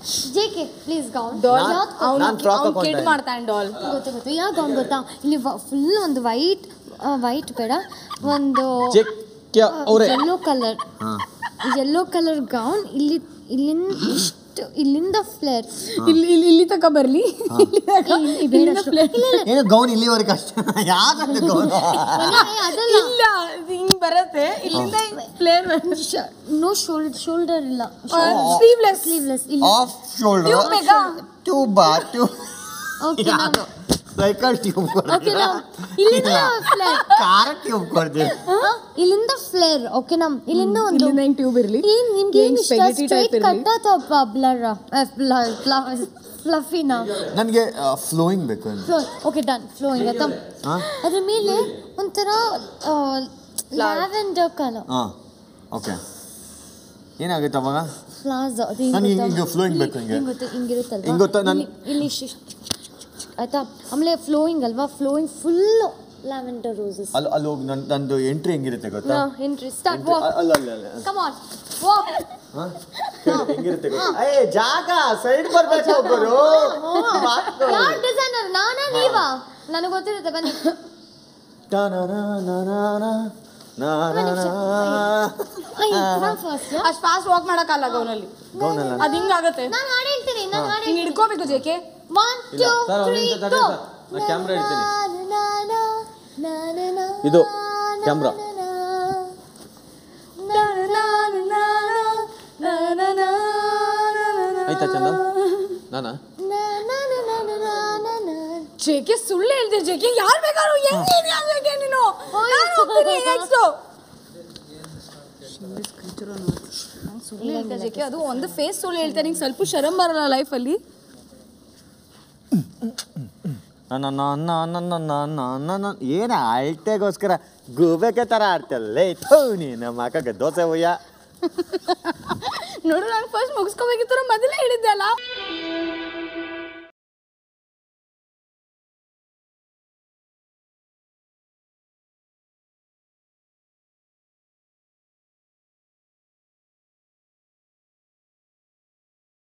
J K please gown doll ನಾನ್- ಅವ್ನು ನಾನ್ frock ಅವ್ನು ಹಾಕೊಂಡೆ. ಕಿಡ್ ಮಾಡ್ತಾನೆ ಡಾಲ್ ಗೊತ್ತು ಗೊತ್ತು ಯಾವ ಗೌನ್ ಗೊತ್ತಾ ಇಲ್ಲಿ ಫುಲ್ ಒಂದು ವೈಟ್ ವೈಟ್ ಬೇಡ ಒಂದು ಜೆಕ್ಕೆ ಅವರೇ ಯೆಲ್ಲೋ ಕಲರ್ ಹಾಂ ಯೆಲ್ಲೋ ಕಲರ್ ಗೌನ್ ಇಲ್ಲಿ ಇಲ್ಲಿಂದ ಇಷ್ಟು ಇಲ್ಲಿಂದ ಫ್ಲೇರ್ ಇಲ್ಲಿ ಇಲ್ಲಿ ಇಲ್ಲಿ ತಕ ಬರ್ಲಿ ಇಲ್ಲಿ ತಕ. ಇಲ್ಲಿಂದ flare. ಏನು ಗೌನ್ ಇಲ್ಲಿವರೆಗೆ ಅಷ್ಟೇ ಯಾವ್ದು ಗೌನ್ ಅದಲ್ಲ ಇಲ್ಲ ಇದು ಹಿಂಗ್ ಬರತ್ತೆ ಇಲ್ಲಿಂದ ಫ್ಲೇರ್ ನೋ ಶೋಲ್ಡರ್ ಶೋಲ್ಡರ್ ಇಲ್ಲ ಸ್ಲೀವ್ಲೆಸ್ ಸ್ಲೀವ್ಲೆಸ್ ಇಲ್ಲಿ ಆಫ್ ಶೋಲ್ಡರ್ ಟ್ಯೂಬ್ ಬೇಕಾ ಟ್ಯೂಬ್ ಬಾ tube okay cycle tube okay ಇಲ್ಲಿಂದ ಫ್ಲೇರ್ ಕಾರ ಟ್ಯೂಬ್ ಕೊಡ್ತೀವಿ ಇಲ್ಲಿಂದ ಫ್ಲೇರ್ ಓಕೆ ನಮ್ ಇಲ್ಲಿಂದ ಒಂದು ಇಲ್ಲಿಂದ ಹೆಂಗ್ ಟ್ಯೂಬ್ ಇರ್ಲಿ ಏನ್ ನಿಮ್ಗೆ ಏನ್ ಏನ್ ಇಷ್ಟ spaghetti type ಸ್ಟ್ರೈಟ್ ಇರ್ಲಿ? ಕಟ್ ಅಥವಾ ಬ್ಲರ್ ಫ್ಲಫಿನ ನನಗೆ ಫ್ಲೋಯಿಂಗ್ ಬೇಕು ಅಂತ ಫ್ಲೋ ಓಕೆ ಡನ್ ಫ್ಲೋಯಿಂಗ್ ಆಯ್ತಾ ಹಾಂ ಅದ್ರ ಮೇಲೆ ಒಂಥರ ಲ್ಯಾವೆಂಡರ್ ಕಲರ್ ಹಾಂ ಓಕೆ ಏನಾಗುತ್ತೆ ಅವಾಗ ಪ್ಲಾಜಾ ಅದು ನನ್ಗೆ ಹಿಂಗ್ ಹಿಂಗೆ ಗೊತ್ತಾ? flowing ಇಲ್ಲಿ- ಬೇಕು ಹಿಂಗೆ. ಹಿಂಗ್ ಗೊತ್ತಾ ಹಿಂಗಿರುತ್ತಲ್ವಾ ಹಿಂಗ್ ಗೊತ್ತಾ? ನನ್- ಇಲ್ಲಿ- ಇಲ್ಲಿ ಇಷ್ಟ್- ಇಷ್ಟ್- ಆಯ್ತಾ ಆಮೇಲೆ ಫ್ಲೋಯಿಂಗ್ ಅಲ್ವಾ ಫ್ಲೋಯಿಂಗ್ ಫುಲ್ ಲ್ಯಾವೆಂಡರ್ ರೋಸಸ್ ಅಲ್ಲಿ ಅಲ್ಲಿ ಹೋಗಿ ನನ್ನ ನಂದು ಎಂಟ್ರಿ ಹೆಂಗಿರುತ್ತೆ ಗೊತ್ತಾ ಎಂಟ್ರಿ ಸ್ಟಾರ್ಟ್ Entry- ವಾಕ್ ಅಲ್ಲ ಅಲ್ಲ ಅಲ್ಲ ಕಮ್ ಆನ್ ವಾಕ್ ಹಾಂ ಹೆಂಗಿರುತ್ತೆ ಗೊತ್ತಾ ಏ ಜಾಗ ಸೈಡ್ ಬರ್ಬೇಕು ಒಬ್ಬರು ಯಾರ್ ಡಿಸೈನರ್ ನಾನಾ ನೀವಾ ನನಗೆ ಗೊತ್ತಿರುತ್ತೆ ಬನ್ನಿ ಫಸ್ಟ್ ಅಷ್ಟು ಫಾಸ್ಟ್ ವಾಕ್ ಮಾಡಕ್ಕಾಗಲ್ಲ ಗೌನಲ್ಲಿ ಗೌನಲ್ಲ ಅದು ಹಿಂಗಾಗತ್ತೆ ನಾನು ಹಾಡು ಹೇಳ್ತೀನಿ ನಾನು ಹಾಡು ಹಿಂಗ್ ಹೇಳ್ತೀನಿ ಹಿಡ್ಕೋಬೇಕು ಜೇಕೆ ಒನ್ ಇಲ್ಲ, ಟೂ ಸರ್, ಒಂದ್ ತ್ರೀ ನಿಮಿಷ ತಡಿ ಗೋ ಸರ್. ನಾ camera ಇಡ್ತೀನಿ. ಇದು, camera. ಆಯ್ತಾ ಚಂದ ನಾನಾ ಜೇಕೆ ಸುಳ್ಳು ಹೇಳ್ದೆ ಜೇಕೆ ಯಾರು ಬೇಕಾದ್ರು ಹೆಂಗ್ ನೀನ್ ಯಾರ್ ಬೇಕಾ ನೀನು ನಾನು ಹೋಗ್ತೀನಿ next. ಸುಳ್ಳು ಹೇಳ್ದೆ ಜೇಕೆ ಅದು ಒಂದು ಫೇಸ್ ಸುಳ್ಳು ಹೇಳ್ತಾರೆ ನಿಂಗೆ ಸ್ವಲ್ಪ ಶರಂ ಬರಲ್ಲ ಲೈಫಲ್ಲಿ ಏನು ಅಳ್ತೆಗೋಸ್ಕರ ಗೂಬೆಕೆ ಥರ ಆಡ್ತಲ್ಲೇ ಥೂ ನೀನು ಮಕ್ಕಕ್ಕೆ ದೋಸೆ ಒಯ್ಯ ನೋಡು ನಾನು ಫಸ್ಟ್ ಮುಗಿಸ್ಕೋಬೇಕಿತ್ತು ಮೊದಲೇ ಹೇಳಿದ್ದೆ ಅಲ್ಲ